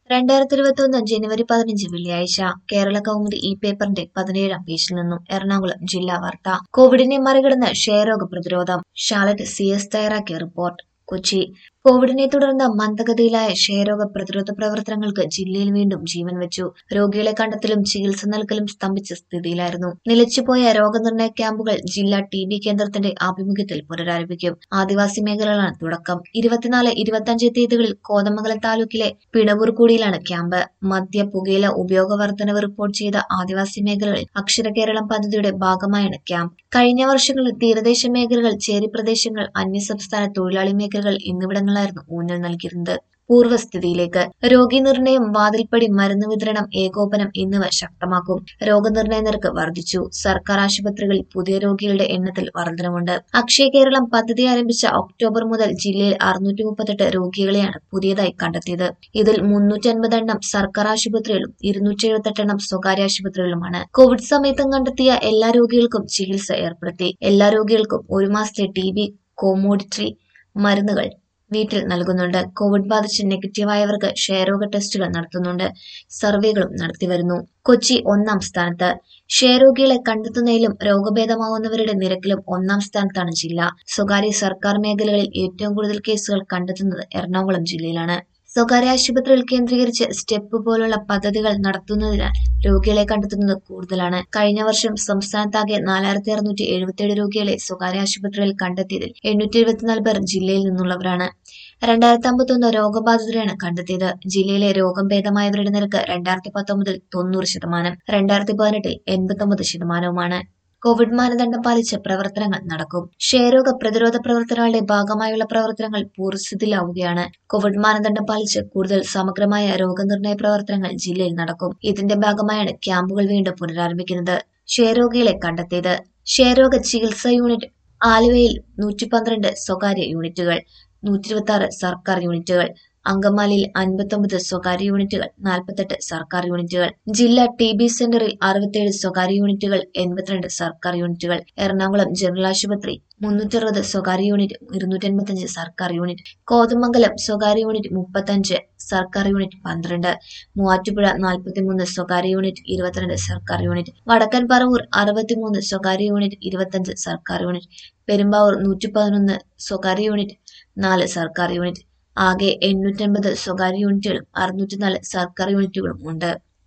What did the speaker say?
രണ്ടായിരത്തി ഇരുപത്തി ഒന്ന് ജനുവരി പതിനഞ്ച് വെള്ളിയാഴ്ച കേരള കൗമുദി ഈ പേപ്പറിന്റെ പതിനേഴാം പേജിൽ നിന്നും എറണാകുളം ജില്ലാ വാർത്ത കോവിഡിനെ മറികടന്ന് ക്ഷയരോഗ പ്രതിരോധം ഷാലറ്റ് സി എസ് തയ്യാറാക്കിയ റിപ്പോർട്ട് കൊച്ചി കോവിഡിനെ തുടർന്ന് മന്ദഗതിയിലായ ക്ഷയരോഗ പ്രതിരോധ പ്രവർത്തനങ്ങൾക്ക് ജില്ലയിൽ വീണ്ടും ജീവൻ വെച്ചു രോഗികളെ കണ്ടെത്തലും ചികിത്സ നൽകലും സ്തംഭിച്ച സ്ഥിതിയിലായിരുന്നു നിലച്ചുപോയ രോഗനിർണയ ക്യാമ്പുകൾ ജില്ലാ ടി ബി കേന്ദ്രത്തിന്റെ ആഭിമുഖ്യത്തിൽ പുനരാരംഭിക്കും ആദിവാസി മേഖലകളാണ് തുടക്കം ഇരുപത്തിനാല് ഇരുപത്തിയഞ്ച് തീയതികളിൽ കോതമംഗലം താലൂക്കിലെ പിണവൂർകൂടിയിലാണ് ക്യാമ്പ് മദ്യ പുകയില ഉപയോഗ വർധനവ് റിപ്പോർട്ട് ചെയ്ത ആദിവാസി മേഖലകളിൽ അക്ഷര കേരളം പദ്ധതിയുടെ ഭാഗമായാണ് ക്യാമ്പ് കഴിഞ്ഞ വർഷങ്ങളിൽ തീരദേശ മേഖലകൾ ചേരി പ്രദേശങ്ങൾ അന്യസംസ്ഥാന തൊഴിലാളി മേഖലകൾ എന്നിവിടങ്ങളായിരുന്നു ഊന്നൽ നൽകിയിരുന്നത് പൂർവ്വസ്ഥിതിയിലേക്ക് രോഗി നിർണയം വാതിൽപ്പടി മരുന്ന് വിതരണം ഏകോപനം എന്നിവ ശക്തമാക്കും രോഗനിർണയ നിരക്ക് വർദ്ധിച്ചു സർക്കാർ ആശുപത്രികളിൽ പുതിയ രോഗികളുടെ എണ്ണത്തിൽ വർധനവുണ്ട് അക്ഷയ കേരളം പദ്ധതി ആരംഭിച്ച ഒക്ടോബർ മുതൽ ജില്ലയിൽ അറുന്നൂറ്റി മുപ്പത്തെട്ട് രോഗികളെയാണ് പുതിയതായി കണ്ടെത്തിയത് ഇതിൽ മുന്നൂറ്റി അൻപത് എണ്ണം സർക്കാർ ആശുപത്രികളിലും ഇരുന്നൂറ്റി എഴുപത്തെട്ട് എണ്ണം സ്വകാര്യ ആശുപത്രികളിലുമാണ് കോവിഡ് സമയത്തും കണ്ടെത്തിയ എല്ലാ രോഗികൾക്കും ചികിത്സ ഏർപ്പെടുത്തി എല്ലാ രോഗികൾക്കും ഒരു മാസത്തെ ടി ബി കോമോഡിറ്റി മരുന്നുകൾ വീട്ടിൽ നൽകുന്നുണ്ട് കോവിഡ് ബാധിച്ച് നെഗറ്റീവായവർക്ക് ക്ഷയരോഗ ടെസ്റ്റുകൾ നടത്തുന്നുണ്ട് സർവേകളും നടത്തിവരുന്നു കൊച്ചി ഒന്നാം സ്ഥാനത്ത് ക്ഷയരോഗികളെ കണ്ടെത്തുന്നതിലും രോഗഭേദമാവുന്നവരുടെ നിരക്കിലും ഒന്നാം സ്ഥാനത്താണ് ജില്ല സ്വകാര്യ സർക്കാർ മേഖലകളിൽ ഏറ്റവും കൂടുതൽ കേസുകൾ കണ്ടെത്തുന്നത് എറണാകുളം ജില്ലയിലാണ് സ്വകാര്യ ആശുപത്രികൾ കേന്ദ്രീകരിച്ച് സ്റ്റെപ്പ് പോലുള്ള പദ്ധതികൾ നടത്തുന്നതിനാൽ രോഗികളെ കണ്ടെത്തുന്നത് കൂടുതലാണ് കഴിഞ്ഞ വർഷം സംസ്ഥാനത്താകെ നാലായിരത്തി അറുന്നൂറ്റി എഴുപത്തിയേഴ് രോഗികളെ സ്വകാര്യ ആശുപത്രികളിൽ കണ്ടെത്തിയതിൽ എണ്ണൂറ്റി എഴുപത്തിനാല് പേർ ജില്ലയിൽ നിന്നുള്ളവരാണ് രണ്ടായിരത്തി അമ്പത്തൊന്ന് രോഗബാധിതരെയാണ് കണ്ടെത്തിയത് ജില്ലയിലെ രോഗം ഭേദമായവരുടെ നിരക്ക് രണ്ടായിരത്തി പത്തൊമ്പതിൽ തൊണ്ണൂറ് ശതമാനം രണ്ടായിരത്തി പതിനെട്ടിൽ എൺപത്തൊമ്പത് ശതമാനവുമാണ് കോവിഡ് മാനദണ്ഡം പാലിച്ച് പ്രവർത്തനങ്ങൾ നടക്കും ക്ഷയരോഗ പ്രതിരോധ പ്രവർത്തനങ്ങളുടെ ഭാഗമായുള്ള പ്രവർത്തനങ്ങൾ പൂർവ്വസ്ഥിതിയിലാവുകയാണ് കോവിഡ് മാനദണ്ഡം പാലിച്ച് കൂടുതൽ സമഗ്രമായ രോഗനിർണയ പ്രവർത്തനങ്ങൾ ജില്ലയിൽ നടക്കും ഇതിന്റെ ഭാഗമായാണ് ക്യാമ്പുകൾ വീണ്ടും പുനരാരംഭിക്കുന്നത് ക്ഷയരോഗികളെ കണ്ടെത്തിയത് ക്ഷയരോഗ ചികിത്സാ യൂണിറ്റ് ആലുവയിൽ നൂറ്റി പന്ത്രണ്ട് സ്വകാര്യ യൂണിറ്റുകൾ നൂറ്റി ഇരുപത്തി ആറ് സർക്കാർ യൂണിറ്റുകൾ അങ്കമാലിയിൽ അൻപത്തൊമ്പത് സ്വകാര്യ യൂണിറ്റുകൾ നാൽപ്പത്തെട്ട് സർക്കാർ യൂണിറ്റുകൾ ജില്ലാ ടി ബി സെന്ററിൽ അറുപത്തിയേഴ് സ്വകാര്യ യൂണിറ്റുകൾ എൺപത്തിരണ്ട് സർക്കാർ യൂണിറ്റുകൾ എറണാകുളം ജനറൽ ആശുപത്രി മുന്നൂറ്ററുപത് സ്വകാര്യ യൂണിറ്റ് ഇരുന്നൂറ്റി അൻപത്തഞ്ച് സർക്കാർ യൂണിറ്റ് കോതമംഗലം സ്വകാര്യ യൂണിറ്റ് മുപ്പത്തഞ്ച് സർക്കാർ യൂണിറ്റ് പന്ത്രണ്ട് മൂവാറ്റുപുഴ നാൽപ്പത്തിമൂന്ന് സ്വകാര്യ യൂണിറ്റ് ഇരുപത്തിരണ്ട് സർക്കാർ യൂണിറ്റ് വടക്കൻ പറവൂർ അറുപത്തിമൂന്ന് സ്വകാര്യ യൂണിറ്റ് ഇരുപത്തഞ്ച് സർക്കാർ യൂണിറ്റ് പെരുമ്പാവൂർ നൂറ്റി പതിനൊന്ന് സ്വകാര്യ യൂണിറ്റ് നാല് സർക്കാർ യൂണിറ്റ് ആകെ എണ്ണൂറ്റൻപത് സ്വകാര്യ യൂണിറ്റുകളും അറുന്നൂറ്റിനാല് സർക്കാർ യൂണിറ്റുകളും ഉണ്ട്